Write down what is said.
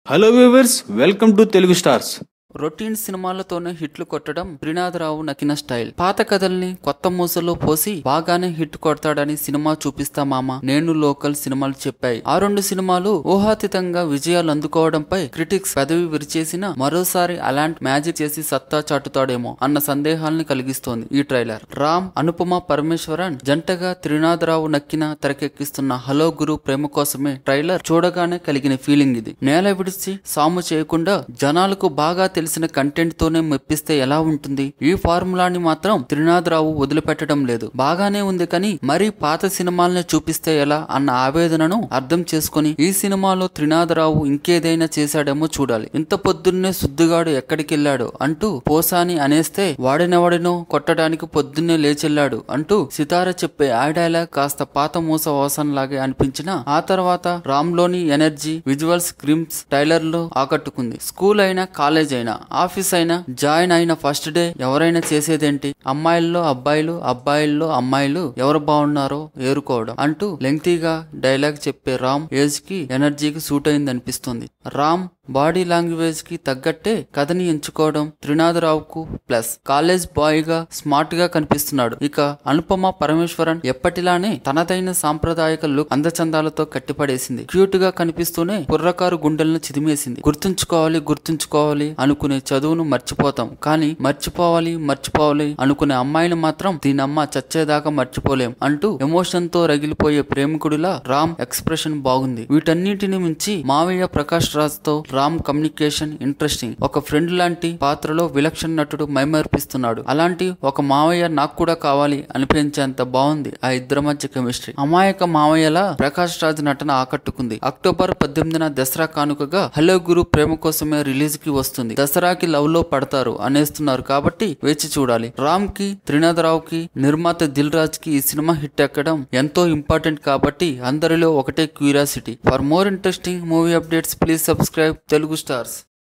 hello viewers welcome to Telugu stars routine సినిమాలతోనే హిట్లు కొట్టడం త్రినాథరావు నకిన స్టైల్ పాత కథల్ని కొత్త మూసలో పోసి బాగానే హిట్ కొడతాడని సినిమా చూపిస్తా మామ నేను లోకల్ సినిమాలు చెప్పాయి ఆ రెండు సినిమాలు ఊహాతీతంగా విజయాలు అందుకోవడంపై క్రిటిక్స్ పెదవి విరిచేసిన మరోసారి అలాంటి మ్యాజిక్ చేసి సత్తా చాటుతాడేమో అన్న సందేహాల్ని కలిగిస్తోంది ఈ ట్రైలర్ రామ్ అనుపమ పరమేశ్వరన్ జంటగా త్రినాథరావు నక్కిన తెరకెక్కిస్తున్న హలో గురు ప్రేమ కోసమే ట్రైలర్ చూడగానే కలిగిన ఫీలింగ్ ఇది నేల విడిచి సాము చేయకుండా జనాలకు బాగా తెలిసిన కంటెంట్ తోనే మెప్పిస్తే ఎలా ఉంటుంది ఈ ఫార్ములాని మాత్రం త్రినాథరావు వదిలిపెట్టడం లేదు బాగానే ఉంది కానీ మరీ పాత సినిమాల్ని చూపిస్తే ఎలా అన్న ఆవేదనను అర్థం చేసుకుని ఈ సినిమాలో త్రినాథరావు ఇంకేదైనా చేశాడేమో చూడాలి ఇంత పొద్దున్నే సుద్దుగాడు ఎక్కడికెళ్ళాడు అంటూ పోసాని అనేస్తే వాడినవాడినో కొట్టడానికి పొద్దున్నే లేచెళ్ళాడు అంటూ సితార చెప్పే ఆ డైలాగ్ కాస్త పాత మూస వాసన లాగే అనిపించిన ఆ తర్వాత రామ్ లోని ఎనర్జీ విజువల్స్ స్క్రిమ్స్ టైలర్ లో ఆకట్టుకుంది స్కూల్ అయినా కాలేజ్ అయినా ఆఫీస్ అయినా జాయిన్ అయిన ఫస్ట్ డే ఎవరైనా చేసేదేంటి అమ్మాయిల్లో అబ్బాయిలు అబ్బాయిల్లో అమ్మాయిలు ఎవరు బాగున్నారో ఏరుకోవడం అంటూ లెంగ్తీగా డైలాగ్ చెప్పే రామ్ ఏజ్ కి ఎనర్జీకి సూట్ అయింది అనిపిస్తుంది రామ్ బాడీ లాంగ్వేజ్ కి తగ్గట్టే కథని ఎంచుకోవడం త్రినాథరావుకు ప్లస్ కాలేజ్ బాయ్ గా స్మార్ట్ గా కనిపిస్తున్నాడు ఇక అనుపమ పరమేశ్వరన్ ఎప్పటిలానే తనదైన సాంప్రదాయక లుక్ అందచందాలతో కట్టిపడేసింది క్యూట్ గా కనిపిస్తూనే కుర్రకారు గుండెలను చిదిమేసింది గుర్తుంచుకోవాలి గుర్తుంచుకోవాలి అనుకునే చదువును మర్చిపోతాం కానీ మర్చిపోవాలి మర్చిపోవాలి అనుకునే అమ్మాయిని మాత్రం దీనమ్మ చచ్చేదాకా మర్చిపోలేం అంటూ ఎమోషన్ తో రగిలిపోయే ప్రేమికుడిలా రామ్ ఎక్స్ప్రెషన్ బాగుంది వీటన్నిటిని మించి మావయ్య ప్రకాష్ రాజ్ తో రామ్ కమ్యూనికేషన్ ఇంట్రెస్టింగ్ ఒక ఫ్రెండ్ లాంటి పాత్రలో విలక్షణ నటుడు మైమర్పిస్తున్నాడు అలాంటి ఒక మావయ్య నాకు కూడా కావాలి అనిపించేంత బాగుంది ఆ ఇద్దరి మధ్య కెమిస్ట్రీ అమాయక మావయ్యలా ప్రకాష్ రాజ్ నటన ఆకట్టుకుంది అక్టోబర్ పద్దెనిమిదిన దసరా కానుకగా హలో గురు ప్రేమ కోసమే రిలీజ్ కి వస్తుంది దసరాకి లవ్ లో పడతారు అనేస్తున్నారు కాబట్టి వేచి చూడాలి రామ్ కి త్రినాథరావు కి నిర్మాత దిల్ రాజ్ కి ఈ సినిమా హిట్ ఎక్కడం ఎంతో ఇంపార్టెంట్ కాబట్టి అందరిలో ఒకటే curiosity for more interesting movie updates please subscribe Telugu stars